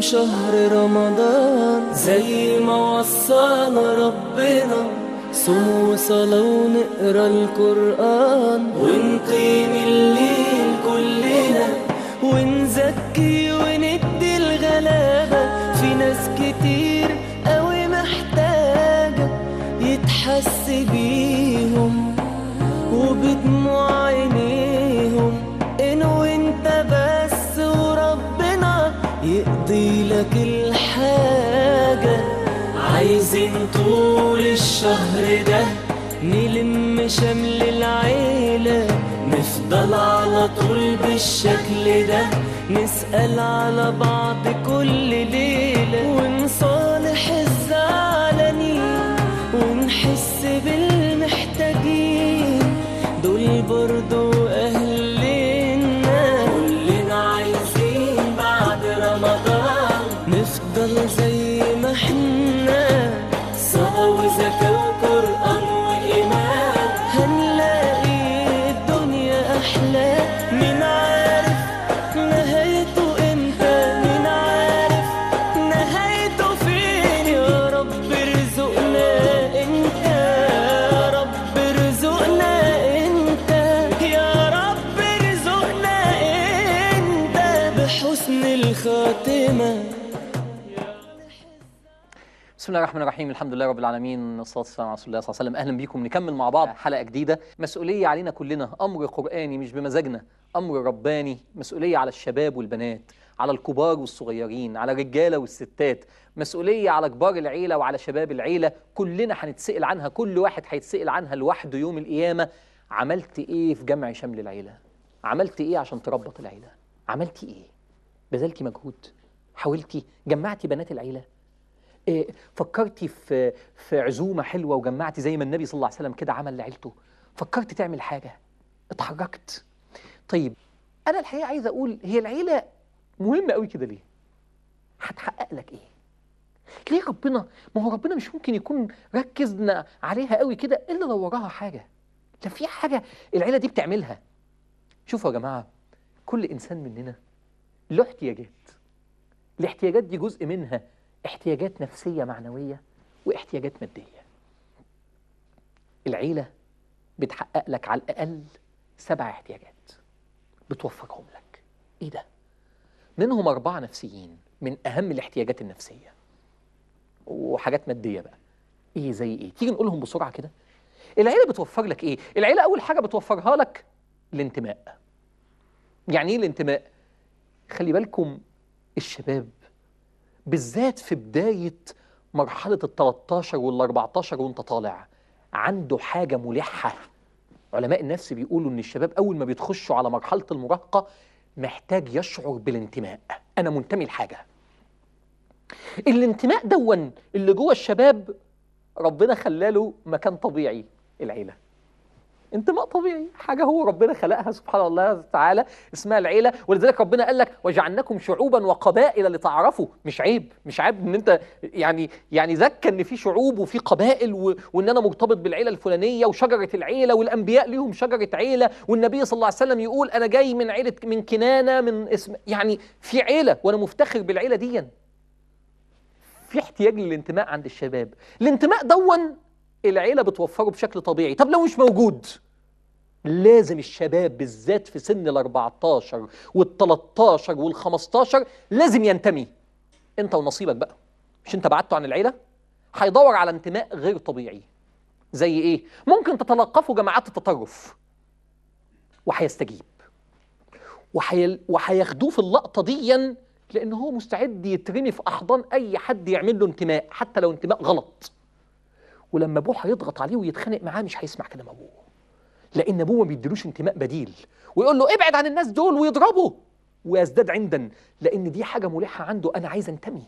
شهر رمضان زي ما وصانا ربنا صوم وصلاة ونقرا القرآن ونقيم الليل كلنا ونزكي وندي الغلابة في ناس كتير قوي محتاجة يتحس بيهم وبدموع عينيهم إن وانت بس وربنا يقضي لك الحاجة عايزين طول الشهر ده نلم شمل العيلة نفضل على طول بالشكل ده نسأل على بعض كل ليلة ونصالح الزعلانين ونحس بالمحتاجين دول برضو أهلنا كلنا عايزين بعد رمضان نفضل زي ما احنا صلاة وزكاة وقرآن وإيمان هنلاقي الدنيا أحلى مين عارف نهايته امتى مين عارف نهايته فين يا رب ارزقنا انت يا رب ارزقنا انت يا رب ارزقنا انت بحسن الخاتمه بسم الله الرحمن الرحيم الحمد لله رب العالمين والصلاه والسلام على رسول الله صلى الله عليه وسلم اهلا بيكم نكمل مع بعض حلقه جديده مسؤوليه علينا كلنا امر قراني مش بمزاجنا امر رباني مسؤوليه على الشباب والبنات على الكبار والصغيرين على الرجاله والستات مسؤوليه على كبار العيله وعلى شباب العيله كلنا هنتسال عنها كل واحد هيتسال عنها لوحده يوم القيامه عملت ايه في جمع شمل العيله عملت ايه عشان تربط العيله عملتي ايه بذلتي مجهود حاولتي جمعتي بنات العيله إيه، فكرتي في في عزومه حلوه وجمعتي زي ما النبي صلى الله عليه وسلم كده عمل لعيلته فكرتي تعمل حاجه اتحركت طيب انا الحقيقه عايز اقول هي العيله مهمه قوي كده ليه هتحقق لك ايه ليه ربنا ما هو ربنا مش ممكن يكون ركزنا عليها قوي كده الا لو وراها حاجه لا في حاجه العيله دي بتعملها شوفوا يا جماعه كل انسان مننا له احتياجات الاحتياجات دي جزء منها احتياجات نفسية معنوية واحتياجات مادية العيلة بتحقق لك على الأقل سبع احتياجات بتوفرهم لك ايه ده منهم أربعة نفسيين من أهم الاحتياجات النفسية وحاجات مادية بقى ايه زي ايه تيجي نقولهم بسرعة كده العيلة بتوفر لك ايه العيلة أول حاجة بتوفرها لك الانتماء يعني ايه الانتماء خلي بالكم الشباب بالذات في بداية مرحلة ال 13 وال 14 وانت طالع عنده حاجة ملحة علماء النفس بيقولوا ان الشباب اول ما بيتخشوا على مرحلة المراهقة محتاج يشعر بالانتماء انا منتمي لحاجة الانتماء دون اللي جوه الشباب ربنا خلاله مكان طبيعي العيلة انتماء طبيعي حاجه هو ربنا خلقها سبحان الله تعالى اسمها العيله ولذلك ربنا قال لك وجعلناكم شعوبا وقبائل لتعارفوا مش عيب مش عيب ان انت يعني يعني ذكى ان في شعوب وفي قبائل و... وان انا مرتبط بالعيله الفلانيه وشجره العيله والانبياء ليهم شجره عيله والنبي صلى الله عليه وسلم يقول انا جاي من عيله من كنانه من اسم يعني في عيله وانا مفتخر بالعيله دي في احتياج للانتماء عند الشباب الانتماء دون العيله بتوفره بشكل طبيعي طب لو مش موجود لازم الشباب بالذات في سن ال 14 وال 13 وال 15 لازم ينتمي انت ونصيبك بقى مش انت بعدته عن العيله هيدور على انتماء غير طبيعي زي ايه ممكن تتلقفوا جماعات التطرف وهيستجيب وحي... وهياخدوه في اللقطه ديا لان هو مستعد يترمي في احضان اي حد يعمل له انتماء حتى لو انتماء غلط ولما ابوه هيضغط عليه ويتخانق معاه مش هيسمع كلام ابوه لان ابوه ما بيديلوش انتماء بديل ويقول له ابعد عن الناس دول ويضربه ويزداد عندا لان دي حاجه ملحه عنده انا عايز انتمي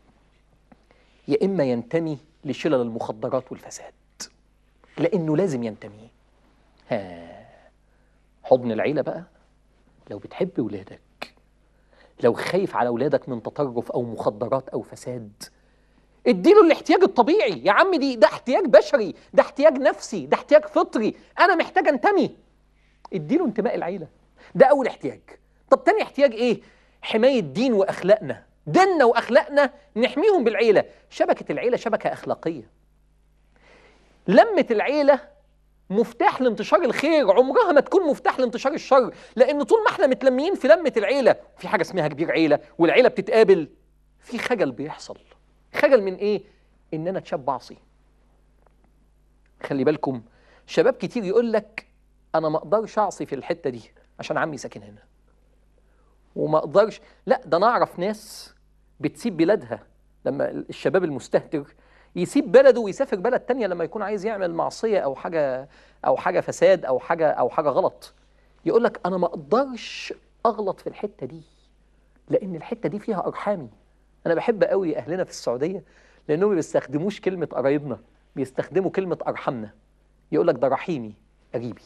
يا اما ينتمي لشلل المخدرات والفساد لانه لازم ينتمي ها حضن العيله بقى لو بتحب ولادك لو خايف على ولادك من تطرف او مخدرات او فساد اديله الاحتياج الطبيعي يا عم دي ده احتياج بشري ده احتياج نفسي ده احتياج فطري انا محتاج انتمي اديله انتماء العيله ده اول احتياج طب تاني احتياج ايه حمايه دين واخلاقنا ديننا واخلاقنا نحميهم بالعيله شبكه العيله شبكه اخلاقيه لمه العيله مفتاح لانتشار الخير عمرها ما تكون مفتاح لانتشار الشر لان طول ما احنا متلمين في لمه العيله في حاجه اسمها كبير عيله والعيله بتتقابل في خجل بيحصل خجل من ايه ان انا اتشاب بعصي خلي بالكم شباب كتير يقول لك انا ما اقدرش اعصي في الحته دي عشان عمي ساكن هنا وما اقدرش لا ده انا اعرف ناس بتسيب بلادها لما الشباب المستهتر يسيب بلده ويسافر بلد تانية لما يكون عايز يعمل معصية أو حاجة أو حاجة فساد أو حاجة أو حاجة غلط يقول لك أنا ما أقدرش أغلط في الحتة دي لأن الحتة دي فيها أرحامي أنا بحب قوي أهلنا في السعودية لأنهم ما بيستخدموش كلمة قرايبنا بيستخدموا كلمة أرحمنا يقول لك ده رحيمي قريبي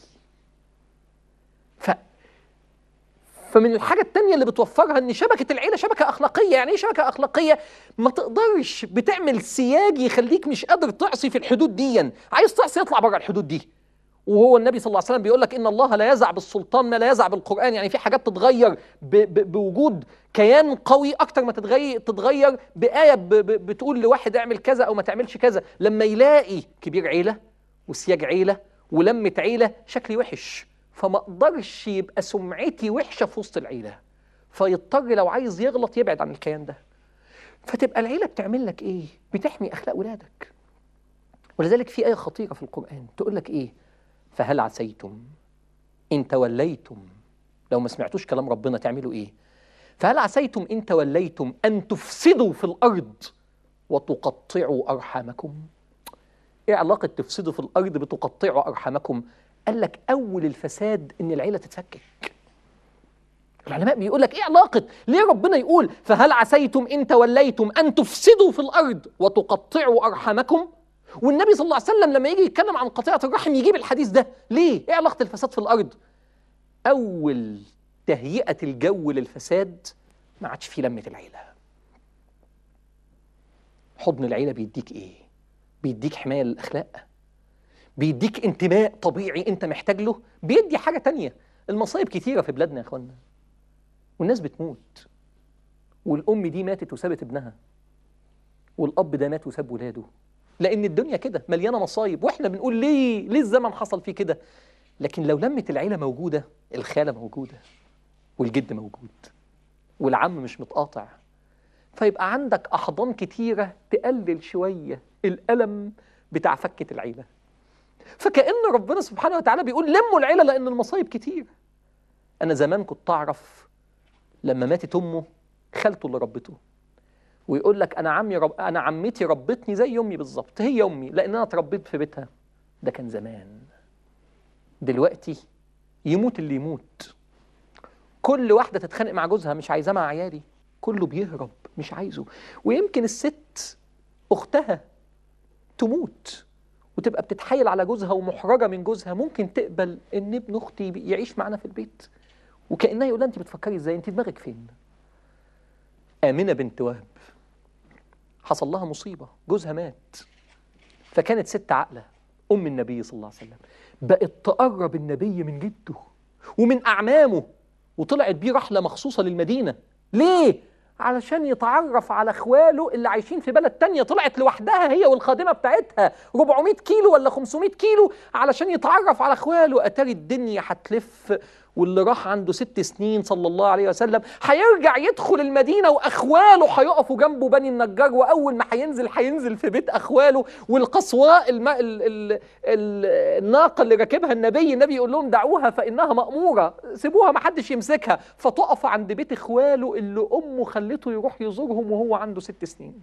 ف فمن الحاجة التانية اللي بتوفرها ان شبكة العيلة شبكة اخلاقية، يعني ايه شبكة اخلاقية؟ ما تقدرش بتعمل سياج يخليك مش قادر تعصي في الحدود دي، عايز تعصي اطلع بره الحدود دي. وهو النبي صلى الله عليه وسلم بيقول لك ان الله لا يزع بالسلطان ما لا يزع بالقران يعني في حاجات تتغير ب ب بوجود كيان قوي اكتر ما تتغير تتغير بايه ب ب بتقول لواحد اعمل كذا او ما تعملش كذا لما يلاقي كبير عيله وسياج عيله ولمه عيله شكلي وحش فما اقدرش يبقى سمعتي وحشه في وسط العيله فيضطر لو عايز يغلط يبعد عن الكيان ده فتبقى العيله بتعمل لك ايه بتحمي اخلاق ولادك ولذلك في ايه خطيره في القران تقول لك ايه فهل عسيتم ان توليتم لو ما سمعتوش كلام ربنا تعملوا ايه فهل عسيتم ان توليتم ان تفسدوا في الارض وتقطعوا ارحامكم ايه علاقه تفسدوا في الارض بتقطعوا ارحامكم قال لك اول الفساد ان العيله تتفكك العلماء بيقول لك ايه علاقه ليه ربنا يقول فهل عسيتم ان توليتم ان تفسدوا في الارض وتقطعوا ارحامكم والنبي صلى الله عليه وسلم لما يجي يتكلم عن قطيعه الرحم يجيب الحديث ده ليه ايه علاقه الفساد في الارض اول تهيئه الجو للفساد ما عادش في لمه العيله حضن العيله بيديك ايه بيديك حمايه للاخلاق بيديك انتماء طبيعي انت محتاج له بيدي حاجه تانية المصايب كتيره في بلادنا يا اخوانا والناس بتموت والام دي ماتت وسابت ابنها والاب ده مات وساب ولاده لان الدنيا كده مليانه مصايب واحنا بنقول ليه ليه الزمن حصل فيه كده لكن لو لمه العيله موجوده الخاله موجوده والجد موجود والعم مش متقاطع فيبقى عندك احضان كتيره تقلل شويه الالم بتاع فكه العيله فكأن ربنا سبحانه وتعالى بيقول لموا العيلة لأن المصايب كتير أنا زمان كنت أعرف لما ماتت أمه خالته اللي ربته ويقول لك أنا عمي رب... أنا عمتي ربتني زي أمي بالظبط هي أمي لأن أنا اتربيت في بيتها ده كان زمان دلوقتي يموت اللي يموت كل واحدة تتخانق مع جوزها مش عايزاه مع عيالي كله بيهرب مش عايزه ويمكن الست أختها تموت وتبقى بتتحايل على جوزها ومحرجه من جوزها ممكن تقبل ان ابن اختي يعيش معانا في البيت وكانها يقول لها انت بتفكري ازاي انت دماغك فين امنه بنت وهب حصل لها مصيبه جوزها مات فكانت ست عاقله ام النبي صلى الله عليه وسلم بقت تقرب النبي من جده ومن اعمامه وطلعت بيه رحله مخصوصه للمدينه ليه علشان يتعرف على اخواله اللي عايشين في بلد تانية طلعت لوحدها هي والخادمة بتاعتها 400 كيلو ولا 500 كيلو علشان يتعرف على اخواله اتاري الدنيا هتلف واللي راح عنده ست سنين صلى الله عليه وسلم هيرجع يدخل المدينة وأخواله هيقفوا جنبه بني النجار وأول ما هينزل هينزل في بيت أخواله والقصواء الم... ال... ال... ال... الناقة اللي راكبها النبي النبي يقول لهم دعوها فإنها مأمورة سيبوها ما حدش يمسكها فتقف عند بيت إخواله اللي أمه خلته يروح يزورهم وهو عنده ست سنين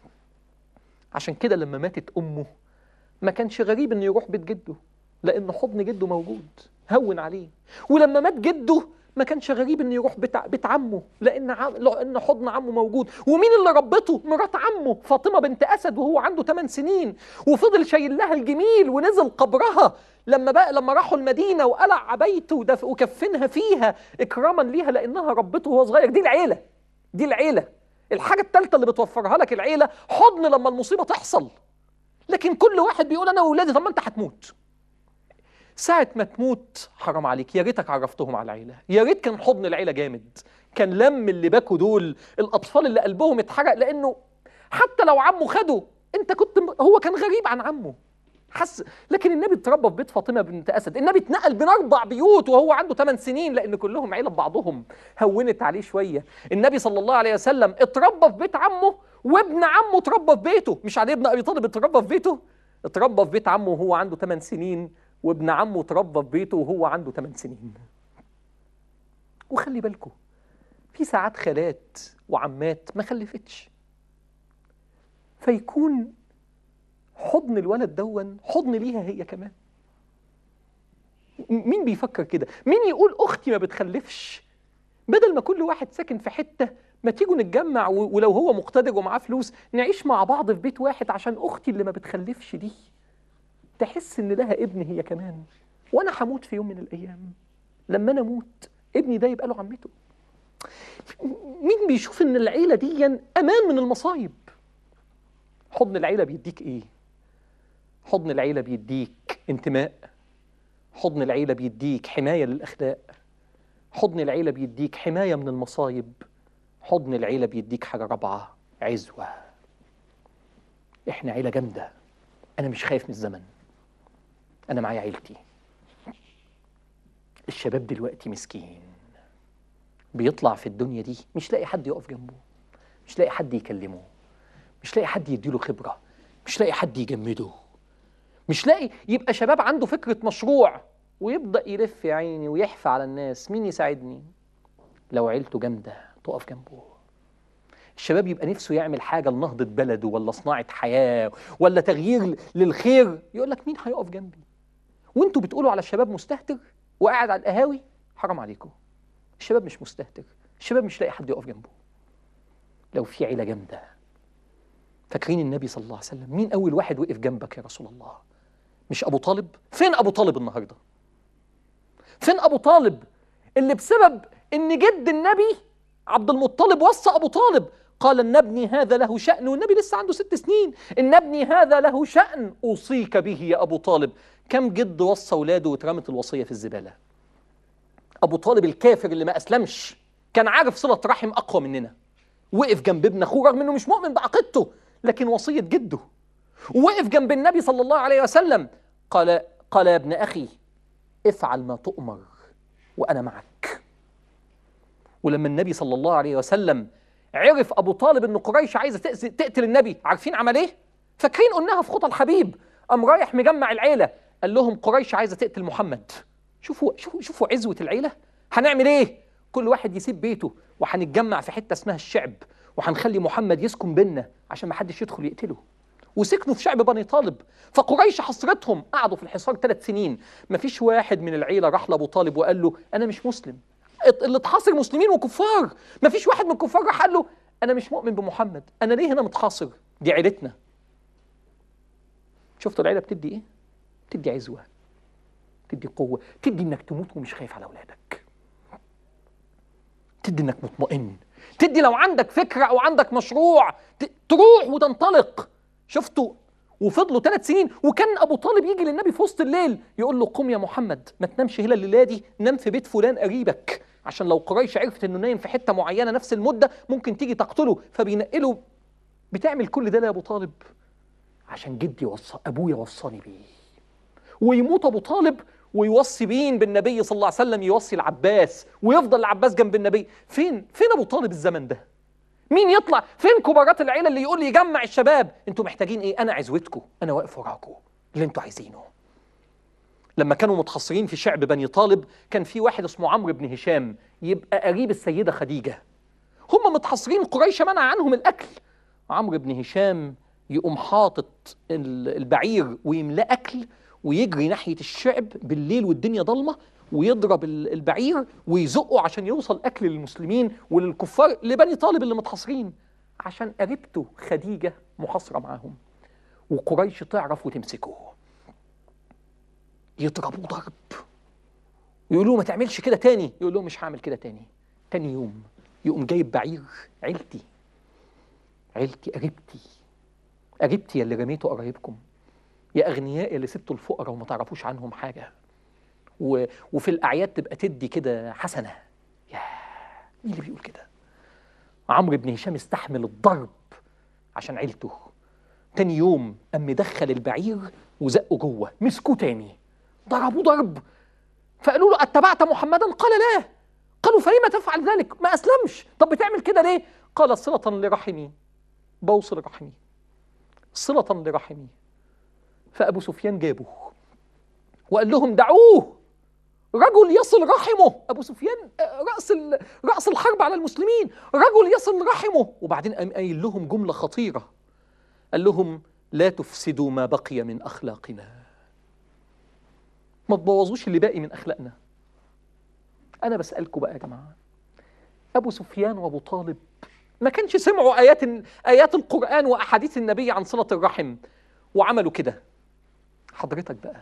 عشان كده لما ماتت أمه ما كانش غريب إنه يروح بيت جده لأن حضن جده موجود هون عليه ولما مات جده ما كانش غريب انه يروح بيت بيت عمه لان عم... لان حضن عمه موجود ومين اللي ربته مرات عمه فاطمه بنت اسد وهو عنده 8 سنين وفضل شايل لها الجميل ونزل قبرها لما بقى لما راحوا المدينه وقلع عبايته ودف... وكفنها فيها اكراما ليها لانها ربته وهو صغير دي العيله دي العيله الحاجه الثالثه اللي بتوفرها لك العيله حضن لما المصيبه تحصل لكن كل واحد بيقول انا واولادي طب ما انت هتموت ساعة ما تموت حرام عليك يا ريتك عرفتهم على العيلة يا ريت كان حضن العيلة جامد كان لم اللي باكوا دول الاطفال اللي قلبهم اتحرق لانه حتى لو عمه خده انت كنت م- هو كان غريب عن عمه حس لكن النبي اتربى في بيت فاطمه بنت اسد النبي اتنقل بين اربع بيوت وهو عنده 8 سنين لان كلهم عيله ببعضهم هونت عليه شويه النبي صلى الله عليه وسلم اتربى في بيت عمه وابن عمه اتربى في بيته مش علي ابن ابي طالب اتربى في بيته اتربى في بيت عمه وهو عنده 8 سنين وابن عمه اتربى في بيته وهو عنده 8 سنين وخلي بالكم في ساعات خالات وعمات ما خلفتش فيكون حضن الولد دون حضن ليها هي كمان م- مين بيفكر كده مين يقول اختي ما بتخلفش بدل ما كل واحد ساكن في حته ما تيجوا نتجمع و- ولو هو مقتدر ومعاه فلوس نعيش مع بعض في بيت واحد عشان اختي اللي ما بتخلفش دي تحس ان لها ابن هي كمان وانا هموت في يوم من الايام لما انا اموت ابني ده يبقى له عمته مين بيشوف ان العيله دي امان من المصايب حضن العيله بيديك ايه حضن العيله بيديك انتماء حضن العيله بيديك حمايه للاخلاق حضن العيله بيديك حمايه من المصايب حضن العيله بيديك حاجه رابعه عزوه احنا عيله جامده انا مش خايف من الزمن انا معايا عيلتي الشباب دلوقتي مسكين بيطلع في الدنيا دي مش لاقي حد يقف جنبه مش لاقي حد يكلمه مش لاقي حد يديله خبرة مش لاقي حد يجمده مش لاقي يبقى شباب عنده فكرة مشروع ويبدأ يلف يا عيني ويحفى على الناس مين يساعدني لو عيلته جامدة تقف جنبه الشباب يبقى نفسه يعمل حاجة لنهضة بلده ولا صناعة حياة ولا تغيير للخير يقول لك مين هيقف جنبي وانتوا بتقولوا على الشباب مستهتر وقاعد على القهاوي حرام عليكم الشباب مش مستهتر الشباب مش لاقي حد يقف جنبه لو في عيلة جامدة فاكرين النبي صلى الله عليه وسلم مين أول واحد وقف جنبك يا رسول الله مش أبو طالب فين أبو طالب النهاردة فين أبو طالب اللي بسبب إن جد النبي عبد المطلب وصى أبو طالب قال ان ابني هذا له شأن والنبي لسه عنده ست سنين ان ابني هذا له شأن أوصيك به يا أبو طالب كم جد وصى ولاده واترمت الوصية في الزبالة أبو طالب الكافر اللي ما أسلمش كان عارف صلة رحم أقوى مننا وقف جنب ابن أخوه رغم إنه مش مؤمن بعقيدته لكن وصية جده وقف جنب النبي صلى الله عليه وسلم قال قال يا ابن أخي افعل ما تؤمر وأنا معك ولما النبي صلى الله عليه وسلم عرف أبو طالب إن قريش عايزة تأذي- تقتل النبي عارفين عمل إيه؟ فاكرين قلناها في خطى الحبيب قام رايح مجمع العيلة قال لهم قريش عايزة تقتل محمد شوفوا شوفوا شوفوا عزوة العيلة هنعمل ايه؟ كل واحد يسيب بيته وهنتجمع في حتة اسمها الشعب وهنخلي محمد يسكن بينا عشان ما حدش يدخل يقتله وسكنوا في شعب بني طالب فقريش حصرتهم قعدوا في الحصار ثلاث سنين مفيش واحد من العيلة راح لأبو طالب وقال له أنا مش مسلم ات- اللي اتحاصر مسلمين وكفار مفيش واحد من الكفار راح قال له أنا مش مؤمن بمحمد أنا ليه هنا متحاصر دي عيلتنا شفتوا العيلة بتدي إيه؟ بتدي عزوة تدي قوة تدي انك تموت ومش خايف على اولادك تدي انك مطمئن تدي لو عندك فكرة او عندك مشروع ت- تروح وتنطلق شفتوا وفضلوا ثلاث سنين وكان ابو طالب يجي للنبي في وسط الليل يقول له قم يا محمد ما تنامش هنا الليله دي نام في بيت فلان قريبك عشان لو قريش عرفت انه نايم في حته معينه نفس المده ممكن تيجي تقتله فبينقله بتعمل كل ده ليه يا ابو طالب عشان جدي وصى ابويا وصاني بيه ويموت ابو طالب ويوصي مين بالنبي صلى الله عليه وسلم يوصي العباس ويفضل العباس جنب النبي فين فين ابو طالب الزمن ده مين يطلع فين كبارات العيله اللي يقول يجمع الشباب انتوا محتاجين ايه انا عزوتكم انا واقف وراكم اللي انتوا عايزينه لما كانوا متحصرين في شعب بني طالب كان في واحد اسمه عمرو بن هشام يبقى قريب السيده خديجه هم متحصرين قريش منع عنهم الاكل عمرو بن هشام يقوم حاطط ال- البعير ويملاه اكل ويجري ناحيه الشعب بالليل والدنيا ضلمه ويضرب ال- البعير ويزقه عشان يوصل اكل للمسلمين وللكفار لبني طالب اللي متحاصرين عشان قريبته خديجه محاصره معاهم وقريش تعرف وتمسكه يضربوه ضرب يقولوا ما تعملش كده تاني يقول لهم مش هعمل كده تاني تاني يوم يقوم جايب بعير عيلتي عيلتي قريبتي قريبتي اللي رميتوا قرايبكم يا اغنياء اللي سبتوا الفقراء وما تعرفوش عنهم حاجه و... وفي الاعياد تبقى تدي كده حسنه يا مين اللي بيقول كده عمرو بن هشام استحمل الضرب عشان عيلته تاني يوم قام مدخل البعير وزقه جوه مسكوه تاني ضربوه ضرب فقالوا له اتبعت محمدا قال لا قالوا فلما تفعل ذلك ما اسلمش طب بتعمل كده ليه قال صلة لرحمي بوصل رحمي صلة لرحمي فأبو سفيان جابه وقال لهم دعوه رجل يصل رحمه أبو سفيان آه، رأس ال- رأس الحرب على المسلمين رجل يصل رحمه وبعدين قام قايل لهم جملة خطيرة قال لهم لا تفسدوا ما بقي من أخلاقنا ما تبوظوش اللي باقي من أخلاقنا أنا بسألكم بقى يا جماعة أبو سفيان وأبو طالب ما كانش سمعوا آيات آيات القرآن وأحاديث النبي عن صلة الرحم وعملوا كده حضرتك بقى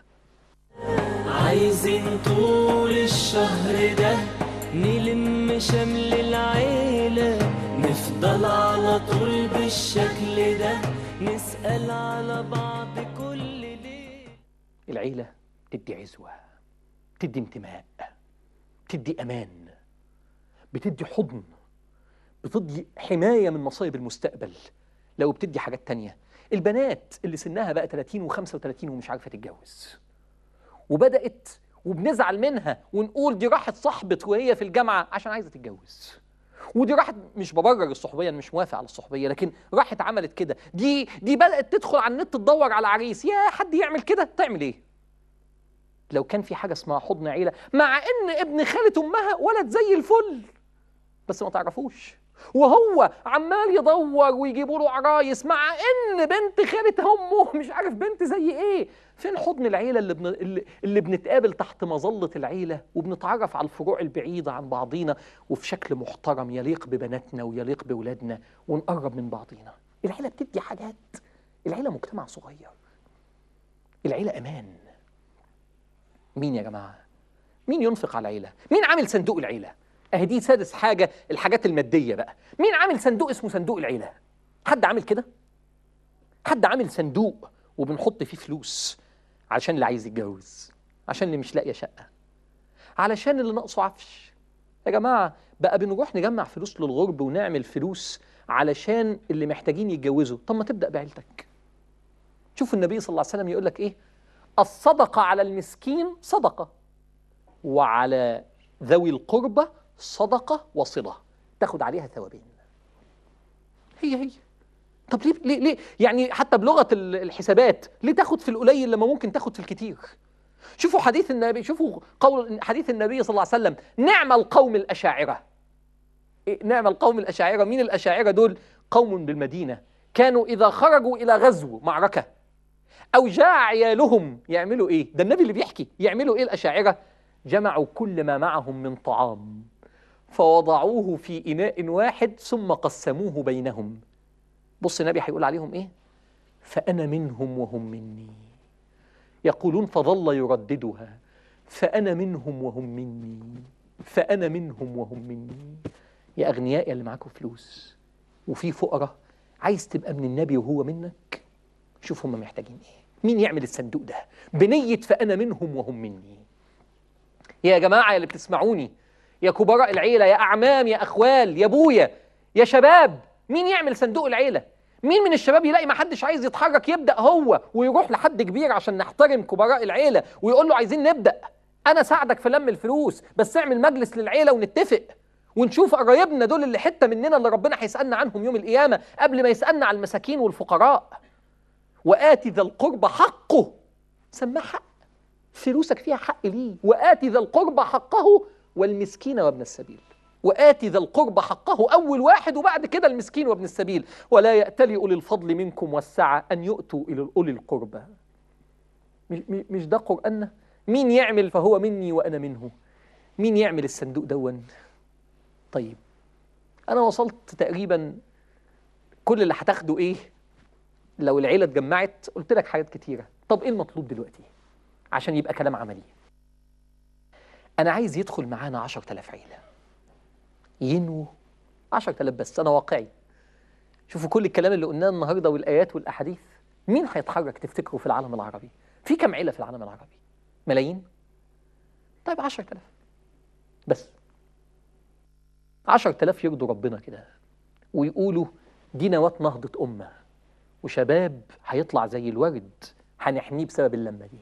عايزين طول الشهر ده نلم شمل العيلة نفضل على طول بالشكل ده نسأل على بعض كل ليل العيلة تدي عزوة تدي انتماء تدي أمان بتدي حضن بتدي حماية من مصايب المستقبل لو بتدي حاجات تانية البنات اللي سنها بقى 30 و35 ومش عارفة تتجوز وبدأت وبنزعل منها ونقول دي راحت صاحبت وهي في الجامعة عشان عايزة تتجوز ودي راحت مش ببرر الصحوبيه أنا مش موافق على الصحوبيه لكن راحت عملت كده دي دي بدات تدخل على النت تدور على عريس يا حد يعمل كده تعمل ايه لو كان في حاجه اسمها حضن عيله مع ان ابن خاله امها ولد زي الفل بس ما تعرفوش وهو عمال يدور ويجيبوا له عرايس مع ان بنت خاله امه مش عارف بنت زي ايه فين حضن العيله اللي, بن... اللي, اللي بنتقابل تحت مظله العيله وبنتعرف على الفروع البعيده عن بعضينا وفي شكل محترم يليق ببناتنا ويليق باولادنا ونقرب من بعضينا العيله بتدي حاجات العيله مجتمع صغير العيله امان مين يا جماعه مين ينفق على العيله مين عامل صندوق العيله اهي دي سادس حاجه الحاجات الماديه بقى مين عامل صندوق اسمه صندوق العيله حد عامل كده حد عامل صندوق وبنحط فيه فلوس علشان اللي عايز يتجوز عشان اللي مش لاقيه شقه علشان اللي ناقصه عفش يا جماعه بقى بنروح نجمع فلوس للغرب ونعمل فلوس علشان اللي محتاجين يتجوزوا طب ما تبدا بعيلتك شوف النبي صلى الله عليه وسلم يقول لك ايه الصدقه على المسكين صدقه وعلى ذوي القربى صدقه وصله تاخد عليها ثوابين هي هي طب ليه ليه ليه يعني حتى بلغه ال- الحسابات ليه تاخد في القليل لما ممكن تاخد في الكتير شوفوا حديث النبي شوفوا قول حديث النبي صلى الله عليه وسلم نعم القوم الاشاعره إيه نعم القوم الاشاعره مين الاشاعره دول قوم بالمدينه كانوا اذا خرجوا الى غزو معركه او جاء عيالهم يعملوا ايه ده النبي اللي بيحكي يعملوا ايه الاشاعره جمعوا كل ما معهم من طعام فوضعوه في اناء واحد ثم قسموه بينهم بص النبي هيقول عليهم ايه فانا منهم وهم مني يقولون فظل يرددها فانا منهم وهم مني فانا منهم وهم مني يا اغنياء يا اللي معاكم فلوس وفي فقراء عايز تبقى من النبي وهو منك شوف هم محتاجين ايه مين يعمل الصندوق ده بنية فأنا منهم وهم مني يا جماعة يا اللي بتسمعوني يا كبراء العيلة يا أعمام يا أخوال يا أبويا يا شباب مين يعمل صندوق العيلة مين من الشباب يلاقي ما حدش عايز يتحرك يبدأ هو ويروح لحد كبير عشان نحترم كبراء العيلة ويقول له عايزين نبدأ أنا ساعدك في لم الفلوس بس اعمل مجلس للعيلة ونتفق ونشوف قرايبنا دول اللي حتة مننا اللي ربنا هيسألنا عنهم يوم القيامة قبل ما يسألنا على المساكين والفقراء وآتي ذا القربى حقه سماه حق فلوسك فيها حق ليه وآتي ذا القربى حقه والمسكين وابن السبيل وآتي ذا القربى حقه أول واحد وبعد كده المسكين وابن السبيل ولا يأتلي أولي الفضل منكم والسعة أن يؤتوا إلى أولي القربى مش, مش ده قرآننا مين يعمل فهو مني وأنا منه مين يعمل الصندوق دون طيب أنا وصلت تقريبا كل اللي هتاخده إيه لو العيلة اتجمعت قلت لك حاجات كتيرة طب إيه المطلوب دلوقتي عشان يبقى كلام عملي أنا عايز يدخل معانا 10000 عيلة ينووا 10000 بس أنا واقعي شوفوا كل الكلام اللي قلناه النهاردة والآيات والأحاديث مين هيتحرك تفتكروا في العالم العربي في كم عيلة في العالم العربي ملايين طيب 10000 بس عشر تلاف يرضوا ربنا كده ويقولوا دي نواة نهضة أمة وشباب هيطلع زي الورد هنحميه بسبب اللمة دي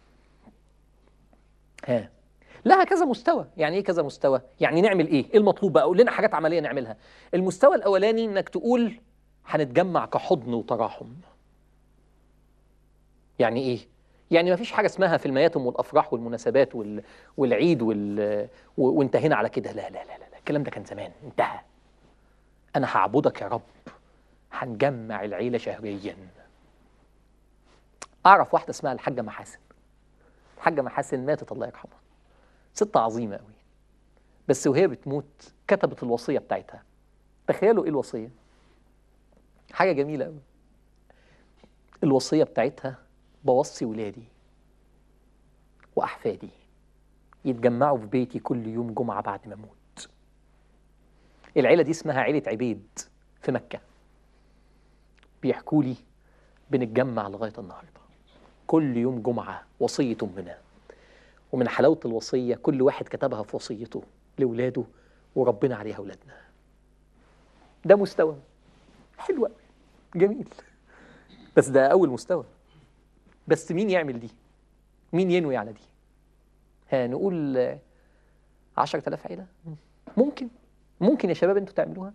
ها لها كذا مستوى يعني ايه كذا مستوى يعني نعمل ايه ايه المطلوب بقى قول لنا حاجات عمليه نعملها المستوى الاولاني انك تقول هنتجمع كحضن وتراحم يعني ايه يعني ما فيش حاجه اسمها في المياتم والافراح والمناسبات وال... والعيد وال... و... وانتهينا على كده لا لا لا لا الكلام ده كان زمان انتهى انا هعبدك يا رب هنجمع العيله شهريا اعرف واحده اسمها الحاجه محاسن الحاجه محاسن ماتت الله يرحمها ست عظيمه قوي بس وهي بتموت كتبت الوصيه بتاعتها تخيلوا ايه الوصيه حاجه جميله قوي الوصيه بتاعتها بوصي ولادي واحفادي يتجمعوا في بيتي كل يوم جمعه بعد ما اموت العيله دي اسمها عيله عبيد في مكه بيحكوا لي بنتجمع لغايه النهارده كل يوم جمعه وصيه امنا ومن حلاوه الوصيه كل واحد كتبها في وصيته لاولاده وربنا عليها اولادنا ده مستوى حلو قوي جميل بس ده اول مستوى بس مين يعمل دي مين ينوي على دي ها نقول آه، عشرة آلاف عيلة ممكن ممكن يا شباب انتوا تعملوها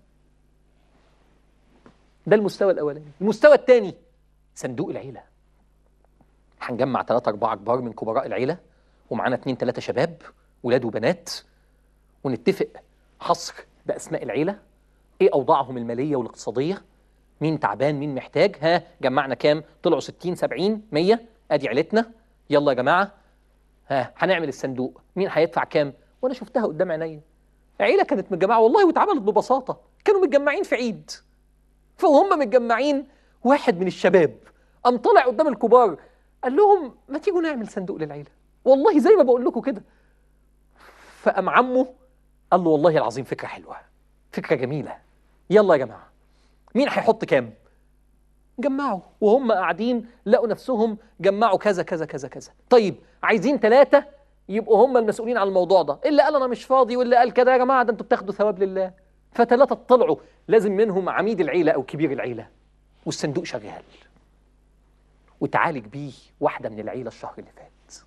ده المستوى الأولاني المستوى الثاني صندوق العيلة هنجمع ثلاثة أربعة كبار من كبراء العيلة ومعانا اتنين تلاتة شباب ولاد وبنات ونتفق حصر بأسماء العيلة ايه أوضاعهم المالية والاقتصادية مين تعبان مين محتاج ها جمعنا كام طلعوا 60 70 100 ادي عيلتنا يلا يا جماعه ها هنعمل الصندوق مين هيدفع كام وانا شفتها قدام عينيا عيله كانت متجمعه والله واتعملت ببساطه كانوا متجمعين في عيد فهم متجمعين واحد من الشباب قام طلع قدام الكبار قال لهم ما تيجوا نعمل صندوق للعيله والله زي ما بقول لكم كده فقام عمه قال له والله العظيم فكره حلوه فكره جميله يلا يا جماعه مين هيحط كام جمعوا وهم قاعدين لقوا نفسهم جمعوا كذا كذا كذا كذا طيب عايزين ثلاثة يبقوا هم المسؤولين عن الموضوع ده اللي قال انا مش فاضي واللي قال كده يا جماعة ده انتوا بتاخدوا ثواب لله فثلاثة طلعوا لازم منهم عميد العيلة او كبير العيلة والصندوق شغال وتعالج بيه واحدة من العيلة الشهر اللي فات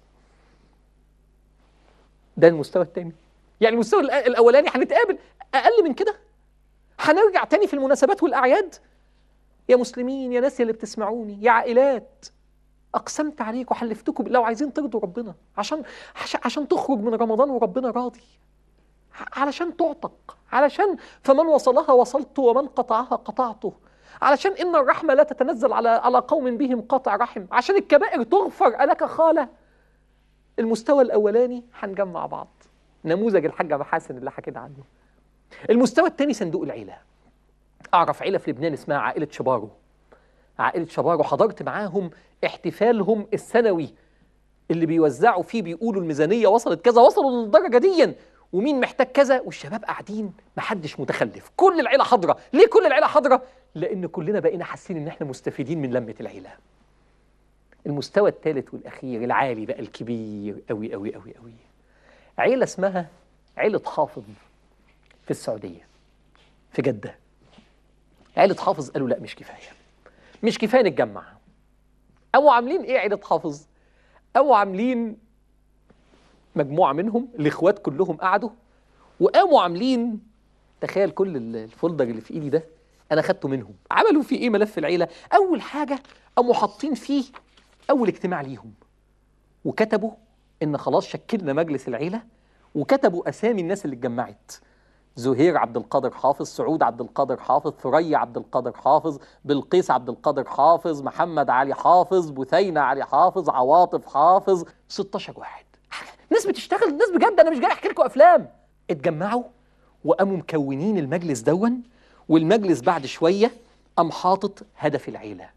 ده المستوى الثاني يعني المستوى الأ- الاولاني هنتقابل اقل من كده هنرجع تاني في المناسبات والأعياد يا مسلمين يا ناس اللي بتسمعوني يا عائلات أقسمت عليكم وحلفتكم بالله وعايزين ترضوا ربنا عشان عش- عشان تخرج من رمضان وربنا راضي ع- علشان تعتق علشان فمن وصلها وصلت ومن قطعها قطعته علشان إن الرحمة لا تتنزل على على قوم بهم قطع رحم عشان الكبائر تغفر ألك خالة المستوى الأولاني هنجمع بعض نموذج الحاجة محاسن اللي حكينا عنه المستوى الثاني صندوق العيلة أعرف عيلة في لبنان اسمها عائلة شبارو عائلة شبارو حضرت معاهم احتفالهم السنوي اللي بيوزعوا فيه بيقولوا الميزانية وصلت كذا وصلوا للدرجة دي ومين محتاج كذا والشباب قاعدين محدش متخلف كل العيلة حاضرة ليه كل العيلة حاضرة؟ لأن كلنا بقينا حاسين إن إحنا مستفيدين من لمة العيلة المستوى الثالث والأخير العالي بقى الكبير أوي أوي أوي أوي عيلة اسمها عيلة حافظ في السعودية في جدة عيلة حافظ قالوا لا مش كفاية مش كفاية نتجمع قاموا عاملين ايه عيلة حافظ قاموا عاملين مجموعة منهم الإخوات كلهم قعدوا وقاموا عاملين تخيل كل ال- الفولدر اللي في ايدي ده انا خدته منهم عملوا فيه ايه ملف العيلة اول حاجة قاموا حاطين فيه اول اجتماع ليهم وكتبوا ان خلاص شكلنا مجلس العيلة وكتبوا اسامي الناس اللي اتجمعت زهير عبد القادر حافظ سعود عبد القادر حافظ ثريا عبد القادر حافظ بلقيس عبد القادر حافظ محمد علي حافظ بثينة علي حافظ عواطف حافظ 16 واحد ناس بتشتغل ناس بجد انا مش جاي احكي لكم افلام اتجمعوا وقاموا مكونين المجلس دون والمجلس بعد شويه قام حاطط هدف العيله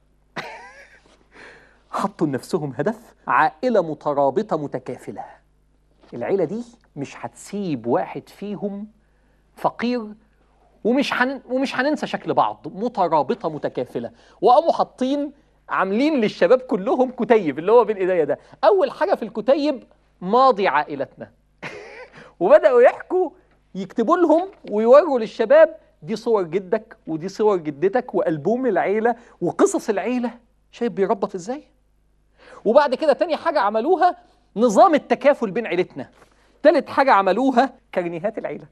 حطوا لنفسهم هدف عائله مترابطه متكافله العيله دي مش هتسيب واحد فيهم فقير ومش هن... ومش هننسى شكل بعض مترابطه متكافله وقاموا حاطين عاملين للشباب كلهم كتيب اللي هو بين ايديا ده اول حاجه في الكتيب ماضي عائلتنا وبداوا يحكوا يكتبوا لهم ويوروا للشباب دي صور جدك ودي صور جدتك والبوم العيله وقصص العيله شايف بيربط ازاي وبعد كده تاني حاجه عملوها نظام التكافل بين عيلتنا تالت حاجه عملوها كرنيهات العيله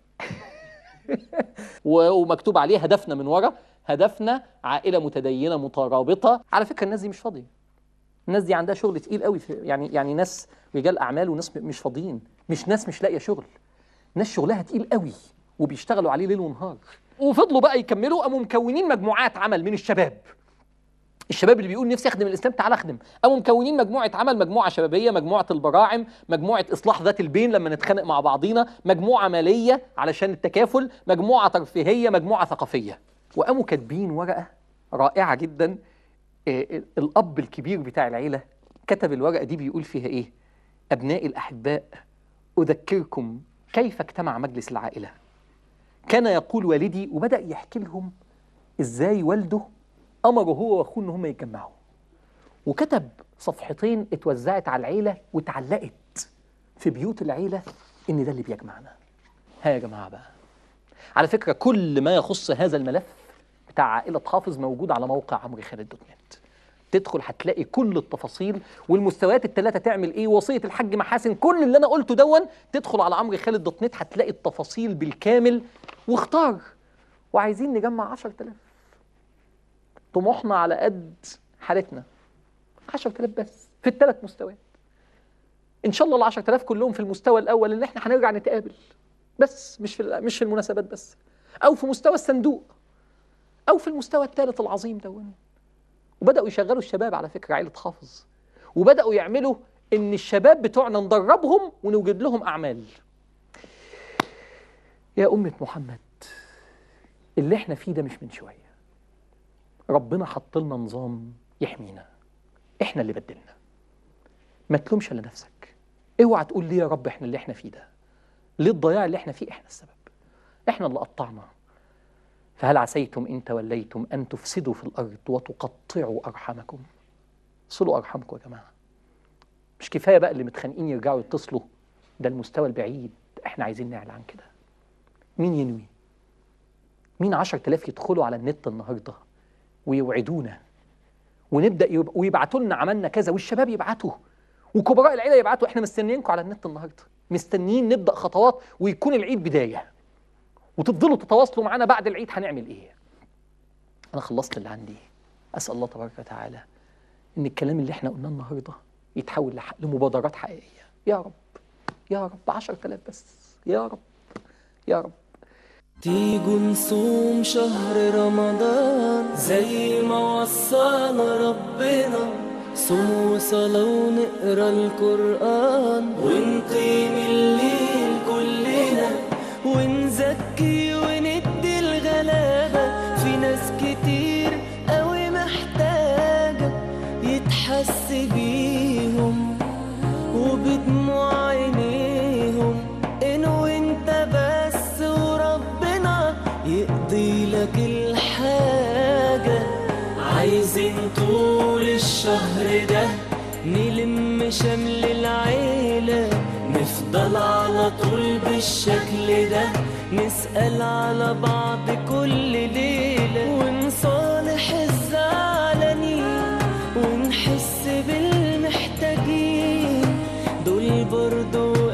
و- ومكتوب عليه هدفنا من ورا هدفنا عائله متدينه مترابطه على فكره الناس دي مش فاضيه الناس دي عندها شغل تقيل قوي في يعني يعني ناس رجال اعمال وناس م- مش فاضيين مش ناس مش لاقيه شغل ناس شغلها تقيل قوي وبيشتغلوا عليه ليل ونهار وفضلوا بقى يكملوا قاموا مكونين مجموعات عمل من الشباب الشباب اللي بيقول نفسي اخدم الاسلام تعال اخدم قاموا مكونين مجموعه عمل مجموعه شبابيه مجموعه البراعم مجموعه اصلاح ذات البين لما نتخانق مع بعضينا مجموعه ماليه علشان التكافل مجموعه ترفيهيه مجموعه ثقافيه وقاموا كاتبين ورقه رائعه جدا آه، الاب الكبير بتاع العيله كتب الورقه دي بيقول فيها ايه ابنائي الاحباء اذكركم كيف اجتمع مجلس العائله كان يقول والدي وبدا يحكي لهم ازاي والده امره هو واخوه ان هم يتجمعوا وكتب صفحتين اتوزعت على العيله واتعلقت في بيوت العيله ان ده اللي بيجمعنا ها يا جماعه بقى على فكره كل ما يخص هذا الملف بتاع عائله حافظ موجود على موقع عمرو خالد دوت نت تدخل هتلاقي كل التفاصيل والمستويات الثلاثه تعمل ايه وصيه الحاج محاسن كل اللي انا قلته دون تدخل على عمرو خالد دوت نت هتلاقي التفاصيل بالكامل واختار وعايزين نجمع 10000 طموحنا على قد حالتنا 10000 بس في الثلاث مستويات ان شاء الله ال 10000 كلهم في المستوى الاول ان احنا هنرجع نتقابل بس مش في مش في المناسبات بس او في مستوى الصندوق او في المستوى الثالث العظيم دون وبداوا يشغلوا الشباب على فكره عائله حافظ وبداوا يعملوا ان الشباب بتوعنا ندربهم ونوجد لهم اعمال يا امه محمد اللي احنا فيه ده مش من شويه ربنا حط لنا نظام يحمينا احنا اللي بدلنا ما تلومش الا نفسك اوعى تقول ليه يا رب احنا اللي احنا فيه ده ليه الضياع اللي احنا فيه احنا السبب احنا اللي قطعنا فهل عسيتم ان توليتم ان تفسدوا في الارض وتقطعوا ارحامكم صلوا ارحامكم يا جماعه مش كفايه بقى اللي متخانقين يرجعوا يتصلوا ده المستوى البعيد احنا عايزين نعلى عن كده مين ينوي مين عشرة آلاف يدخلوا على النت النهارده ويوعدونا ونبدا يب... ويبعتوا لنا عملنا كذا والشباب يبعتوا وكبراء العيله يبعتوا احنا مستنيينكم على النت النهارده مستنيين نبدا خطوات ويكون العيد بدايه وتفضلوا تتواصلوا معانا بعد العيد هنعمل ايه انا خلصت اللي عندي اسال الله تبارك وتعالى ان الكلام اللي احنا قلناه النهارده يتحول لح... لمبادرات حقيقيه يا رب يا رب 10000 بس يا رب يا رب تيجوا نصوم شهر رمضان زي ما وصانا ربنا صوم وصلاة ونقرا القرآن ونقيم الليل كلنا ونزكي وندي الغلابة في ناس كتير قوي محتاجة يتحس بيهم وبدموع عينيهم إن وانت بس وربنا يقضي لك الحاجة عايزين طول الشهر ده نلم شمل العيلة نفضل على طول بالشكل ده نسأل على بعض كل ليلة ونصالح الزعلانين ونحس بالمحتاجين دول برضو